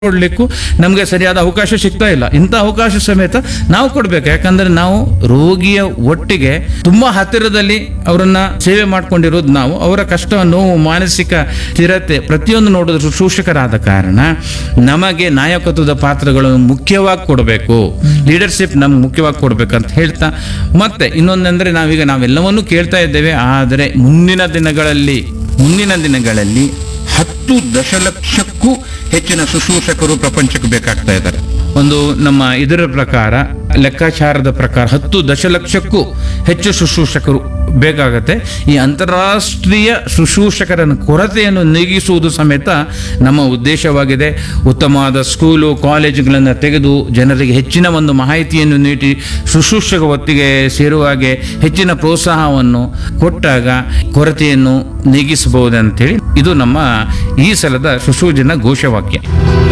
ಕೊಡ್ಲಿಕ್ಕೂ ನಮಗೆ ಸರಿಯಾದ ಅವಕಾಶ ಸಿಗ್ತಾ ಇಲ್ಲ ಇಂಥ ಅವಕಾಶ ಸಮೇತ ನಾವು ಕೊಡ್ಬೇಕು ಯಾಕಂದ್ರೆ ನಾವು ರೋಗಿಯ ಒಟ್ಟಿಗೆ ತುಂಬಾ ಹತ್ತಿರದಲ್ಲಿ ಅವರನ್ನ ಸೇವೆ ಮಾಡ್ಕೊಂಡಿರೋದು ನಾವು ಅವರ ಕಷ್ಟ ನೋವು ಮಾನಸಿಕ ಸ್ಥಿರತೆ ಪ್ರತಿಯೊಂದು ನೋಡೋದು ಶುಶ್ರೂಷಕರಾದ ಕಾರಣ ನಮಗೆ ನಾಯಕತ್ವದ ಪಾತ್ರಗಳನ್ನು ಮುಖ್ಯವಾಗಿ ಕೊಡಬೇಕು ಲೀಡರ್ಶಿಪ್ ನಮ್ಗೆ ಮುಖ್ಯವಾಗಿ ಕೊಡ್ಬೇಕಂತ ಹೇಳ್ತಾ ಮತ್ತೆ ಇನ್ನೊಂದಂದ್ರೆ ನಾವೀಗ ನಾವೆಲ್ಲವನ್ನೂ ಕೇಳ್ತಾ ಇದ್ದೇವೆ ಆದರೆ ಮುಂದಿನ ದಿನಗಳಲ್ಲಿ ಮುಂದಿನ ದಿನಗಳಲ್ಲಿ ಹತ್ತು ದಶಲಕ್ಷಕ್ಕೂ ಹೆಚ್ಚಿನ ಶುಶ್ರೂಷಕರು ಪ್ರಪಂಚಕ್ಕೆ ಬೇಕಾಗ್ತಾ ಇದ್ದಾರೆ ಒಂದು ನಮ್ಮ ಇದರ ಪ್ರಕಾರ ಲೆಕ್ಕಾಚಾರದ ಪ್ರಕಾರ ಹತ್ತು ದಶಲಕ್ಷಕ್ಕೂ ಹೆಚ್ಚು ಶುಶ್ರೂಷಕರು ಬೇಕಾಗತ್ತೆ ಈ ಅಂತಾರಾಷ್ಟ್ರೀಯ ಶುಶ್ರೂಷಕರ ಕೊರತೆಯನ್ನು ನೀಗಿಸುವುದು ಸಮೇತ ನಮ್ಮ ಉದ್ದೇಶವಾಗಿದೆ ಉತ್ತಮವಾದ ಸ್ಕೂಲು ಕಾಲೇಜುಗಳನ್ನು ತೆಗೆದು ಜನರಿಗೆ ಹೆಚ್ಚಿನ ಒಂದು ಮಾಹಿತಿಯನ್ನು ನೀಡಿ ಶುಶ್ರೂಷಕ ಹೊತ್ತಿಗೆ ಸೇರುವ ಹಾಗೆ ಹೆಚ್ಚಿನ ಪ್ರೋತ್ಸಾಹವನ್ನು ಕೊಟ್ಟಾಗ ಕೊರತೆಯನ್ನು ನೀಗಿಸಬಹುದಂತೇಳಿ ಇದು ನಮ್ಮ ಈ ಸಲದ ಶುಶ್ರೂಷನ ಘೋಷವಾಕ್ಯ